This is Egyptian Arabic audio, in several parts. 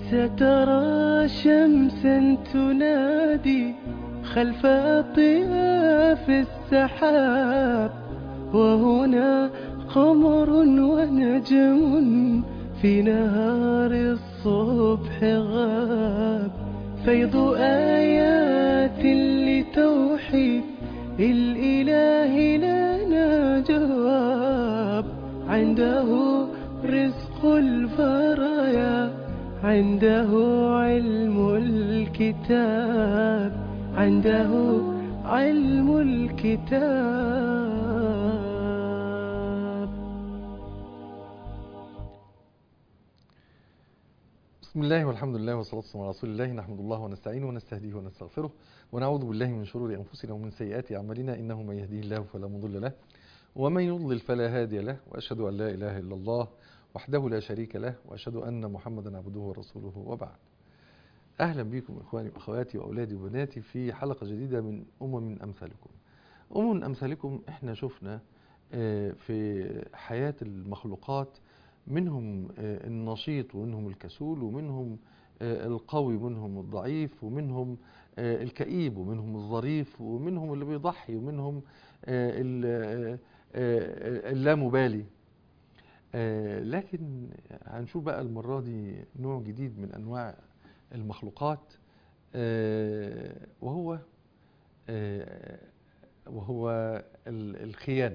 سترى شمسا تنادي خلف أطياف السحاب وهنا قمر ونجم في نهار الصبح غاب فيض آيات لتوحيد الإله لنا جواب عنده رزق البرايا عنده علم الكتاب عنده علم الكتاب بسم الله والحمد لله والصلاة والسلام على رسول الله نحمد الله ونستعينه ونستهديه ونستغفره ونعوذ بالله من شرور أنفسنا ومن سيئات أعمالنا إنه من يهديه الله فلا مضل له ومن يضلل فلا هادي له وأشهد أن لا إله إلا الله وحده لا شريك له وأشهد أن محمدا عبده ورسوله وبعد أهلا بكم إخواني وأخواتي وأولادي وبناتي في حلقة جديدة من أمم أمثالكم أمم أمثالكم إحنا شفنا آه، في حياة المخلوقات منهم آه، النشيط ومنهم الكسول ومنهم آه، القوي ومنهم الضعيف ومنهم آه، الكئيب ومنهم الظريف ومنهم اللي بيضحي ومنهم آه، ال- آه، آه، اللامبالي آه، لكن هنشوف بقى المرة دي نوع جديد من أنواع المخلوقات آه، وهو آه، وهو ال- الخيانة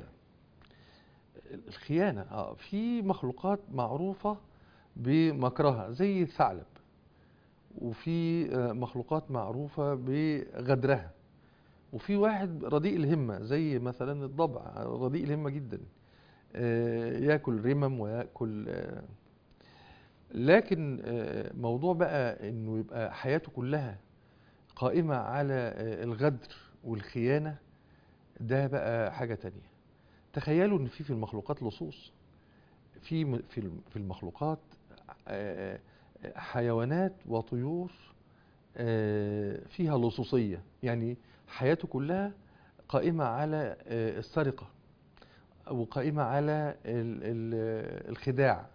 الخيانة آه، في مخلوقات معروفة بمكرها زي الثعلب وفي آه، مخلوقات معروفة بغدرها وفي واحد رديء الهمة زي مثلا الضبع رديء الهمة جدا آه، ياكل رمم وياكل آه، لكن آه، موضوع بقى انه يبقى حياته كلها قائمة على آه، الغدر والخيانة ده بقى حاجة تانية تخيلوا ان في في المخلوقات لصوص في م- في الم- في المخلوقات آه، آه، حيوانات وطيور آه، فيها لصوصية يعني حياته كلها قائمة على آه، السرقة وقائمة على ال- ال- الخداع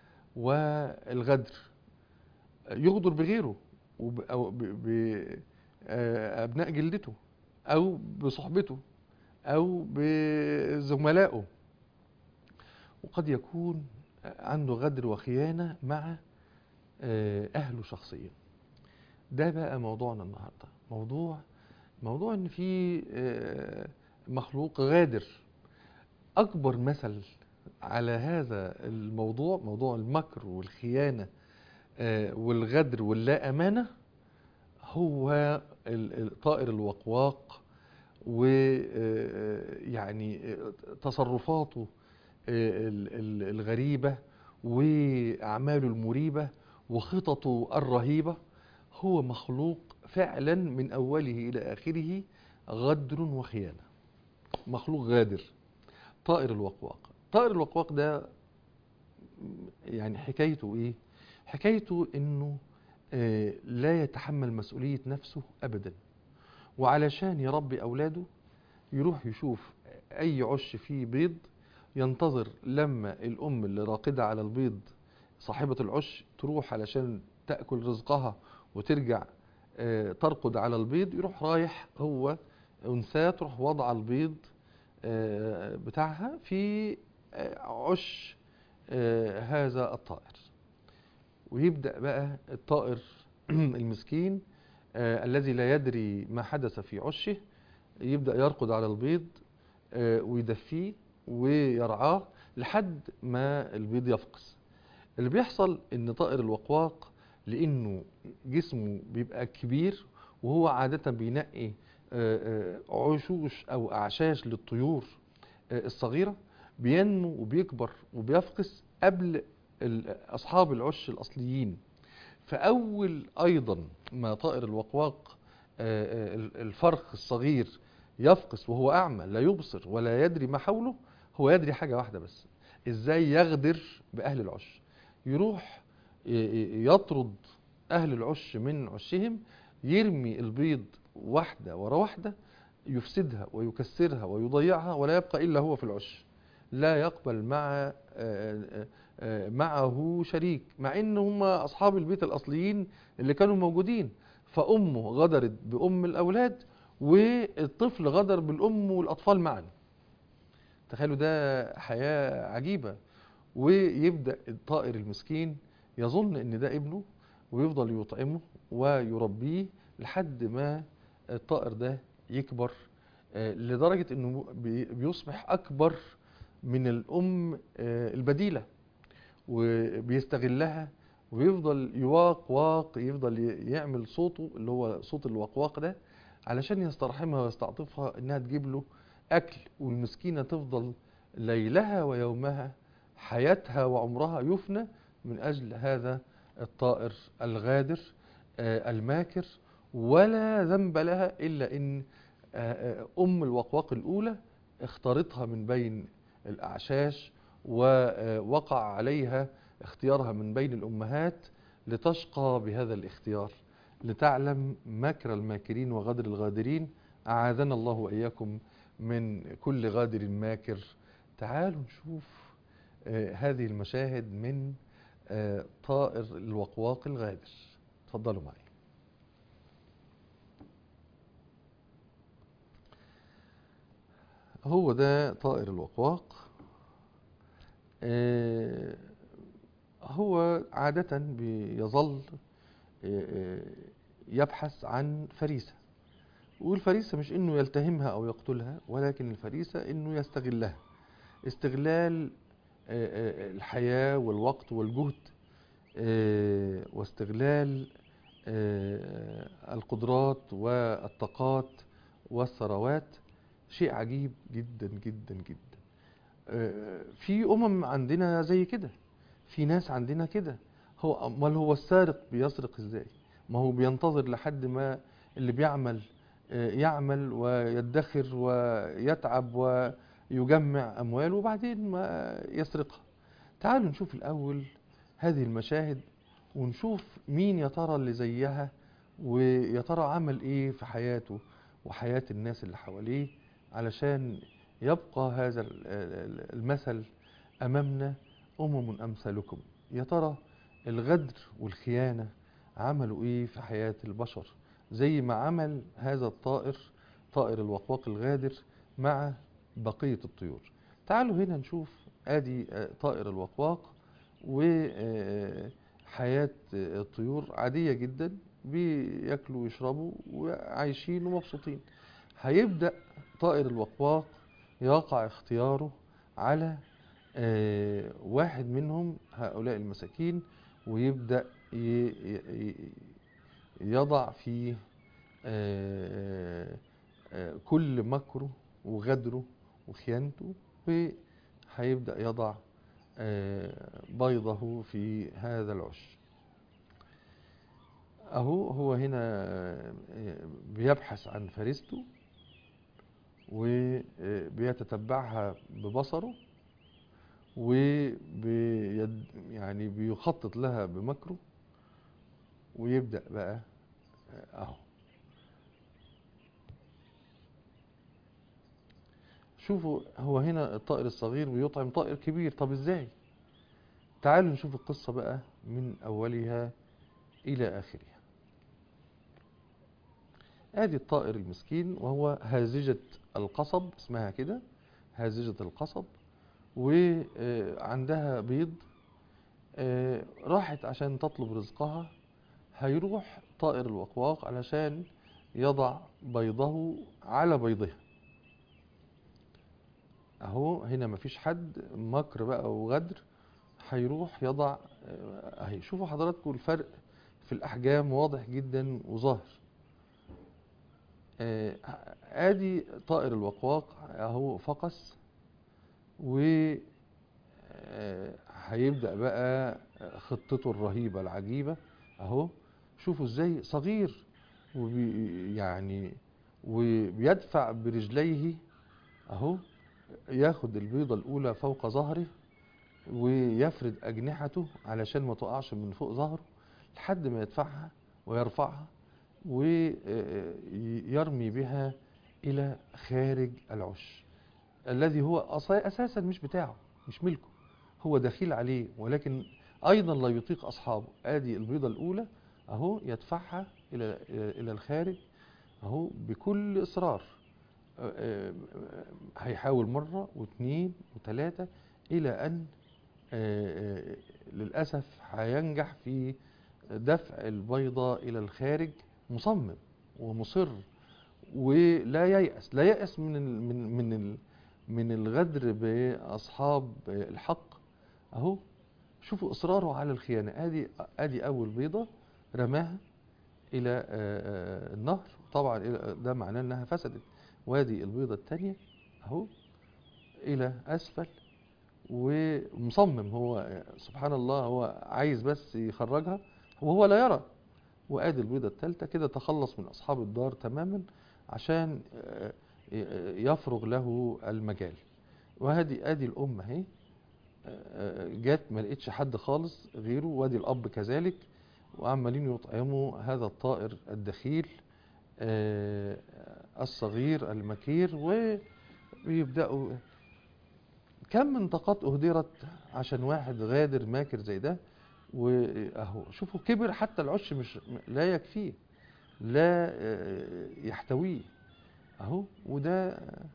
والغدر يغدر بغيره وب- أو بأبناء جلدته أو بصحبته أو بزملائه وقد يكون عنده غدر وخيانة مع آه، أهله شخصيا ده بقى موضوعنا النهاردة موضوع موضوع ان في آه، مخلوق غادر اكبر مثل على هذا الموضوع موضوع المكر والخيانة آه، والغدر واللا امانة هو ال- ال- طائر الوقواق ويعني تصرفاته آه، ال- ال- الغريبة وأعماله المريبة وخططه الرهيبة هو مخلوق فعلا من أوله إلى آخره غدر وخيانة مخلوق غادر طائر الوقواق طائر الوقواق ده يعني حكايته إيه حكايته إنه آه، لا يتحمل مسؤولية نفسه أبدا وعلشان يربي أولاده يروح يشوف أي عش فيه بيض ينتظر لما الأم اللي راقدة على البيض صاحبة العش تروح علشان تأكل رزقها وترجع آه، ترقد على البيض يروح رايح هو أنثى تروح وضع البيض آه، بتاعها في آه، عش آه، هذا الطائر ويبدأ بقى الطائر المسكين آه، الذي لا يدري ما حدث في عشه يبدأ يرقد على البيض آه، ويدفيه ويرعاه لحد ما البيض يفقس اللي بيحصل ان طائر الوقواق لانه جسمه بيبقى كبير وهو عادة بينقي آه، آه، عشوش او اعشاش للطيور آه، الصغيرة بينمو وبيكبر وبيفقس قبل ال- اصحاب العش الاصليين فاول ايضا ما طائر الوقواق آه، آه، الفرخ الصغير يفقس وهو اعمى لا يبصر ولا يدري ما حوله هو يدري حاجة واحدة بس ازاي يغدر باهل العش يروح ي- ي- يطرد اهل العش من عشهم يرمي البيض واحدة ورا واحدة يفسدها ويكسرها ويضيعها ولا يبقى الا هو في العش لا يقبل مع آه، آه، آه، معه شريك مع ان هم اصحاب البيت الاصليين اللي كانوا موجودين فامه غدرت بام الاولاد والطفل غدر بالام والاطفال معا تخيلوا ده حياة عجيبة ويبدأ الطائر المسكين يظن ان ده ابنه ويفضل يطعمه ويربيه لحد ما الطائر ده يكبر آه، لدرجة انه بي- بيصبح اكبر من الام آه، البديلة وبيستغلها ويفضل يواق واق يفضل ي- يعمل صوته اللي هو صوت الوقواق ده علشان يسترحمها ويستعطفها انها تجيب له اكل والمسكينة تفضل ليلها ويومها حياتها وعمرها يفنى من اجل هذا الطائر الغادر آه، الماكر ولا ذنب لها الا ان آه، آه، ام الوقواق الاولى اختارتها من بين الاعشاش ووقع عليها اختيارها من بين الامهات لتشقى بهذا الاختيار لتعلم مكر الماكرين وغدر الغادرين اعاذنا الله واياكم من كل غادر ماكر تعالوا نشوف آه، هذه المشاهد من آه، طائر الوقواق الغادر تفضلوا معي هو ده طائر الوقواق آه، هو عادة بيظل آه، آه، يبحث عن فريسة والفريسة مش انه يلتهمها او يقتلها ولكن الفريسة انه يستغلها استغلال آه، آه، الحياة والوقت والجهد آه، واستغلال آه، القدرات والطاقات والثروات شيء عجيب جدا جدا جدا آه، في أمم عندنا زي كده في ناس عندنا كده هو امال هو السارق بيسرق ازاي ما هو بينتظر لحد ما اللي بيعمل آه، يعمل ويدخر ويتعب ويجمع أموال وبعدين ما يسرقها تعالوا نشوف الأول هذه المشاهد ونشوف مين يا ترى اللي زيها ويا ترى عمل ايه في حياته وحياة الناس اللي حواليه علشان يبقى هذا ال- ال- المثل أمامنا أمم أمثالكم يا ترى الغدر والخيانة عملوا ايه في حياة البشر زي ما عمل هذا الطائر طائر الوقواق الغادر مع بقية الطيور تعالوا هنا نشوف ادي آه، طائر الوقواق وحياة الطيور عادية جدا بياكلوا ويشربوا وعايشين ومبسوطين هيبدأ طائر الوقواق يقع اختياره على آه، واحد منهم هؤلاء المساكين ويبدأ ي- ي- يضع فيه آه، آه، كل مكره وغدره وخيانته وهيبدأ يضع آه، بيضه في هذا العش أهو هو هنا آه، بيبحث عن فريسته وبيتتبعها ببصره وبيد يعني بيخطط لها بمكره ويبدأ بقى آه، اهو شوفوا هو هنا الطائر الصغير بيطعم طائر كبير طب ازاي تعالوا نشوف القصة بقى من أولها إلى آخرها ادي الطائر المسكين وهو هازجة القصب اسمها كده هازجة القصب وعندها بيض آه، راحت عشان تطلب رزقها هيروح طائر الوقواق علشان يضع بيضه على بيضها اهو هنا مفيش حد مكر بقى وغدر هيروح يضع آه، اهي شوفوا حضراتكم الفرق في الاحجام واضح جدا وظاهر آه، ادي طائر الوقواق اهو فقس و آه، هيبدأ بقى خطته الرهيبة العجيبة اهو شوفوا ازاي صغير وبي يعني وبيدفع برجليه اهو ياخد البيضة الأولى فوق ظهره ويفرد أجنحته علشان ما تقعش من فوق ظهره لحد ما يدفعها ويرفعها ويرمي بها إلى خارج العش الذي هو أص- أساسا مش بتاعه مش ملكه هو دخيل عليه ولكن أيضا لا يطيق أصحابه آدي البيضة الأولى أهو يدفعها إلى إلى الخارج أهو بكل إصرار آه، آه، هيحاول مرة واثنين وثلاثة إلى أن آه، آه، للأسف هينجح في دفع البيضة إلى الخارج مصمم ومصر ولا ييأس لا ييأس من ال من من ال من الغدر بأصحاب الحق أهو شوفوا إصراره على الخيانة أدي أدي أول بيضة رماها إلى آه، آه، النهر طبعا إلى- ده معناه إنها فسدت وادي البيضة الثانية أهو إلى أسفل ومصمم هو سبحان الله هو عايز بس يخرجها وهو لا يرى وادي البيضة الثالثة كده تخلص من أصحاب الدار تماما عشان آه، ي- يفرغ له المجال وهذه ادي الأم اهي آه، جت ما لقيتش حد خالص غيره وادي الأب كذلك وعمالين يطعموا هذا الطائر الدخيل آه، الصغير المكير ويبدأوا كم من طاقات أهدرت عشان واحد غادر ماكر زي ده واهو شوفوا كبر حتى العش مش لا يكفيه لا آه، يحتويه اهو وده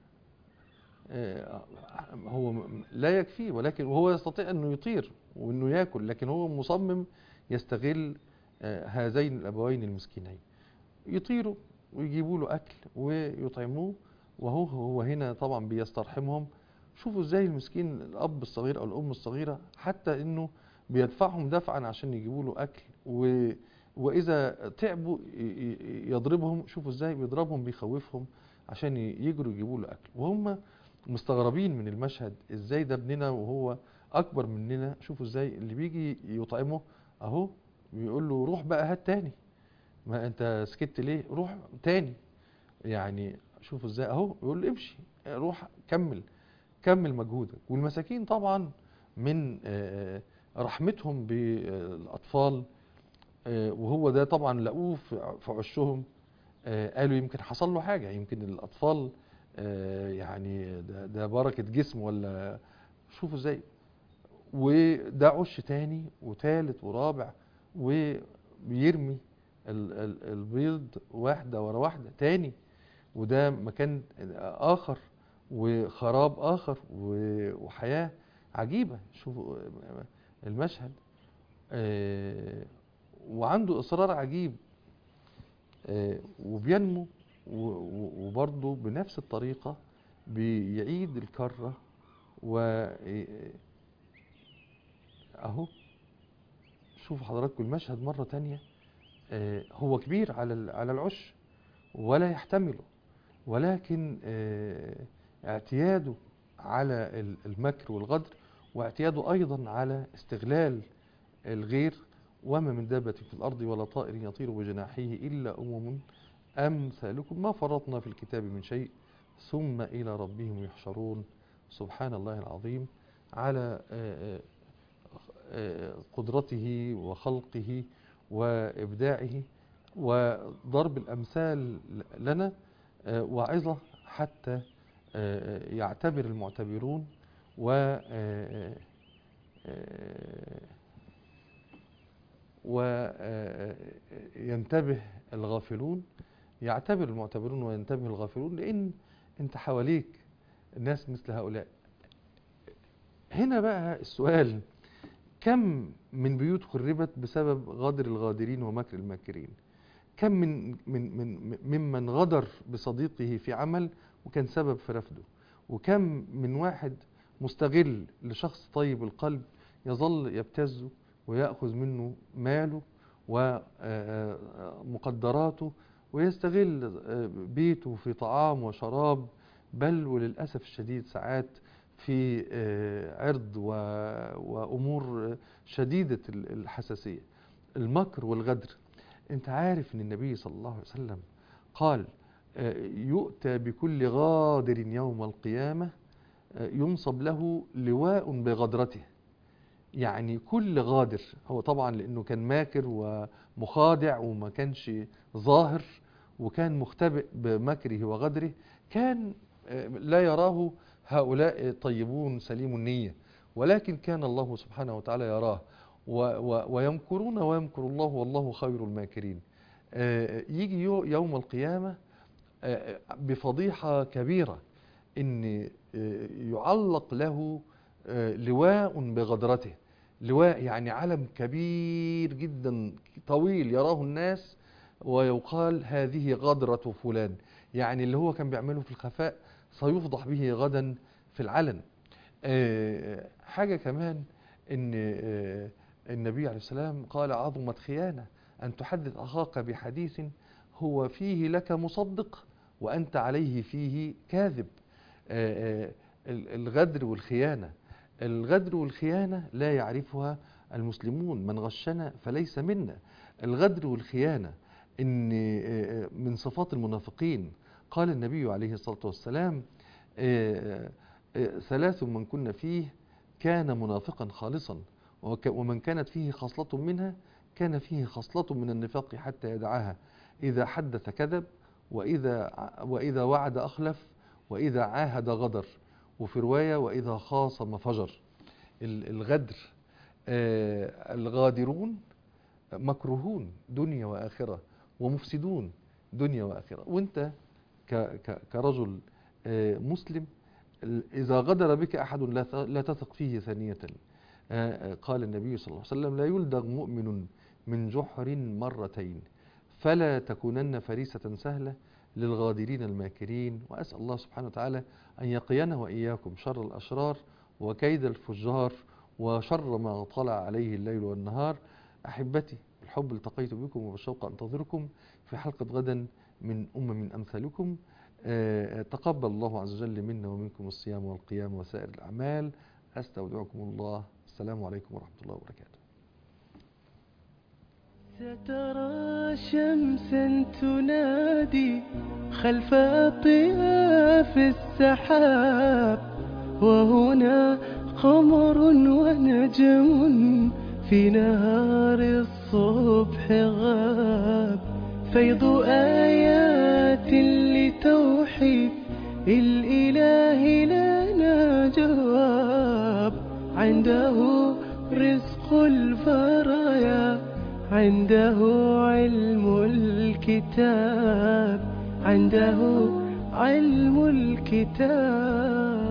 آه، هو م- لا يكفيه ولكن وهو يستطيع انه يطير وانه ياكل لكن هو مصمم يستغل آه، هذين الابوين المسكينين يطيروا ويجيبوا له اكل ويطعموه وهو هو هنا طبعا بيسترحمهم شوفوا ازاي المسكين الاب الصغير او الام الصغيره حتى انه بيدفعهم دفعا عشان يجيبوا له اكل و واذا تعبوا ي- ي- يضربهم شوفوا ازاي بيضربهم بيخوفهم عشان ي- يجروا يجيبوا له اكل وهم مستغربين من المشهد ازاي ده ابننا وهو اكبر مننا شوفوا ازاي اللي بيجي يطعمه اهو بيقول له روح بقى هات تاني ما انت سكت ليه روح تاني يعني شوفوا ازاي اهو يقول له امشي روح كمل كمل مجهودك والمساكين طبعا من آه، رحمتهم بالاطفال آه، وهو ده طبعا لقوه في في عشهم آه، قالوا يمكن حصل له حاجه يمكن الاطفال آه، يعني ده, ده بركه جسم ولا شوفوا ازاي وده عش تاني وتالت ورابع وبيرمي ال- ال- البيض واحده ورا واحده تاني وده مكان اخر وخراب اخر و- وحياه عجيبه شوفوا المشهد آه، وعنده اصرار عجيب آه، وبينمو و- و- وبرضه بنفس الطريقه بيعيد الكره و اهو شوفوا حضراتكم المشهد مره تانية آه، هو كبير على ال- على العش ولا يحتمله ولكن آه، اعتياده على ال- المكر والغدر واعتياده أيضا على استغلال الغير وما من دابة في الأرض ولا طائر يطير بجناحيه إلا أمم أمثالكم ما فرطنا في الكتاب من شيء ثم إلى ربهم يحشرون سبحان الله العظيم على آه، آه، قدرته وخلقه وإبداعه وضرب الأمثال لنا آه، واعظة حتى آه، يعتبر المعتبرون و آه، آه، وينتبه الغافلون يعتبر المعتبرون وينتبه الغافلون لأن أنت حواليك ناس مثل هؤلاء هنا بقى السؤال كم من بيوت خربت بسبب غدر الغادرين ومكر الماكرين كم من من من ممن غدر بصديقه في عمل وكان سبب في رفضه وكم من واحد مستغل لشخص طيب القلب يظل يبتزه ويأخذ منه ماله ومقدراته ويستغل آه، بيته في طعام وشراب بل وللأسف الشديد ساعات في آه، عرض و- وأمور شديدة ال- الحساسية المكر والغدر انت عارف ان النبي صلى الله عليه وسلم قال آه، يؤتى بكل غادر يوم القيامة آه، ينصب له لواء بغدرته يعني كل غادر هو طبعا لانه كان ماكر ومخادع وما كانش ظاهر وكان مختبئ بمكره وغدره كان آه، لا يراه هؤلاء طيبون سليم النية ولكن كان الله سبحانه وتعالى يراه و و ويمكرون ويمكر الله والله خير الماكرين آه، يجي يو- يوم القيامة آه، بفضيحة كبيرة ان آه، يعلق له آه، لواء بغدرته لواء يعني علم كبير جدا طويل يراه الناس ويقال هذه غدرة فلان يعني اللي هو كان بيعمله في الخفاء سيفضح به غدا في العلن آه، حاجة كمان ان آه، النبي عليه السلام قال عظمت خيانة أن تحدث أخاك بحديث هو فيه لك مصدق وأنت عليه فيه كاذب آه، آه، ال- الغدر والخيانة الغدر والخيانة لا يعرفها المسلمون من غشنا فليس منا الغدر والخيانة إن آه، آه، من صفات المنافقين قال النبي عليه الصلاة والسلام آه، آه، ثلاث من كنا فيه كان منافقا خالصا وك- ومن كانت فيه خصلة منها كان فيه خصلة من النفاق حتى يدعاها إذا حدث كذب وإذا ع- وإذا وعد أخلف وإذا عاهد غدر وفي رواية وإذا خاصم فجر ال- الغدر آه، الغادرون مكروهون دنيا وآخرة ومفسدون دنيا وآخرة وانت ك- ك- كرجل آه، مسلم ال- إذا غدر بك أحد لا ت- لا تثق فيه ثانية آه، آه، قال النبي صلى الله عليه وسلم لا يلدغ مؤمن من جحر مرتين فلا تكونن فريسة سهلة للغادرين الماكرين وأسأل الله سبحانه وتعالى أن يقينا وإياكم شر الأشرار وكيد الفجار وشر ما طلع عليه الليل والنهار أحبتي بالحب التقيت بكم وبالشوق أنتظركم في حلقة غدا من أمم أمثالكم آه، تقبل الله عز وجل منا ومنكم الصيام والقيام وسائر الأعمال أستودعكم الله السلام عليكم ورحمة الله وبركاته سترى شمسا تنادي خلف أطياف السحاب وهنا قمر ونجم في نهار الصبح غاب فيض آيات لتوحيد الإله لنا جواب عنده رزق البرايا عنده علم الكتاب عنده علم الكتاب